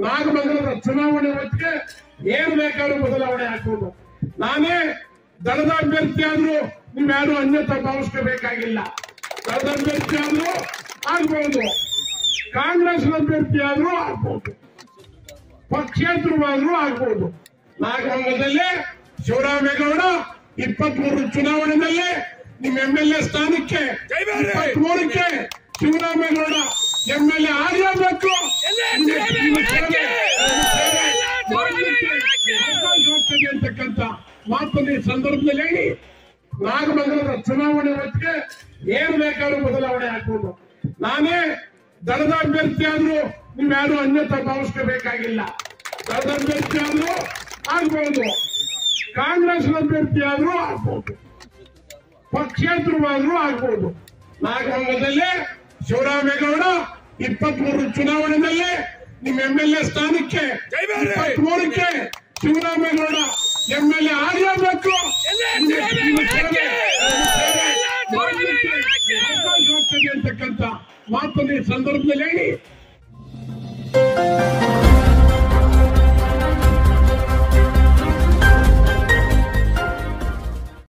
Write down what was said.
ನಾಗಮಂಗಲದ ಚುನಾವಣೆ ಹೊತ್ತಿಗೆ ಏನ್ ಬೇಕಾದ್ರೂ ಬದಲಾವಣೆ ಆಗ್ಬೋದು ನಾನೇ ದಳದ ಅಭ್ಯರ್ಥಿ ಆದ್ರೂ ನೀವ್ಯಾರು ಅನ್ಯತಾ ಭಾವಿಸ್ಕೋಬೇಕಾಗಿಲ್ಲ ದಳದ ಅಭ್ಯರ್ಥಿ ಆದ್ರೂ ಆಗ್ಬಹುದು ಕಾಂಗ್ರೆಸ್ ಅಭ್ಯರ್ಥಿ ಆದ್ರೂ ಆಗ್ಬಹುದು ಪಕ್ಷೇತರವಾದ್ರೂ ಆಗ್ಬಹುದು ನಾಗಮಂಗಲದಲ್ಲಿ ಶಿವರಾಮೇಗೌಡ ಇಪ್ಪತ್ಮೂರು ಚುನಾವಣೆಯಲ್ಲಿ ನಿಮ್ಮ ಎಂ ಎಲ್ ಎ ಸ್ಥಾನಕ್ಕೆ ಇಪ್ಪತ್ಮೂರಕ್ಕೆ ಶಿವರಾಮೇಗೌಡ ಎಂ ಎಲ್ ಎ ಆಗಲೇಬೇಕು ಆಗ್ತದೆ ಅಂತಕ್ಕಂಥ ಮಾತನ್ನು ಈ ಸಂದರ್ಭದಲ್ಲಿ ಹೇಳಿ ನಾಗಮಂಗಲದ ಚುನಾವಣೆ ಹೊತ್ತಿಗೆ ಏನ್ ಬೇಕಾದ್ರೂ ಬದಲಾವಣೆ ಆಗ್ಬೋದು ನಾನೇ ದಳದ ಅಭ್ಯರ್ಥಿ ಆದ್ರೂ ನೀವ್ಯಾರು ಅನ್ಯತಾ ಭಾವಿಸ್ಕೋಬೇಕಾಗಿಲ್ಲ ದಳದ ಅಭ್ಯರ್ಥಿ ಆದ್ರೂ ಆಗ್ಬಹುದು ಕಾಂಗ್ರೆಸ್ ಅಭ್ಯರ್ಥಿ ಆದ್ರೂ ಆಗ್ಬಹುದು ಪಕ್ಷೇತರವಾದ್ರೂ ಆಗ್ಬಹುದು ನಾಗಮಂಗಲದಲ್ಲಿ ಶಿವರಾಮೇಗೌಡ ಇಪ್ಪತ್ಮೂರು ಚುನಾವಣೆಯಲ್ಲಿ ನಿಮ್ಮ ಎಂ ಎಲ್ ಎ ಸ್ಥಾನಕ್ಕೆ ಇಪ್ಪತ್ಮೂರಕ್ಕೆ ಶಿವರಾಮೇಗೌಡ ಎಂ ಎಲ್ ಎ ಆಗಲೇಬೇಕು ಆಗ್ತದೆ ಅಂತಕ್ಕಂಥ ಮಾತನ್ನು ಈ ಸಂದರ್ಭದಲ್ಲಿ ಹೇಳಿ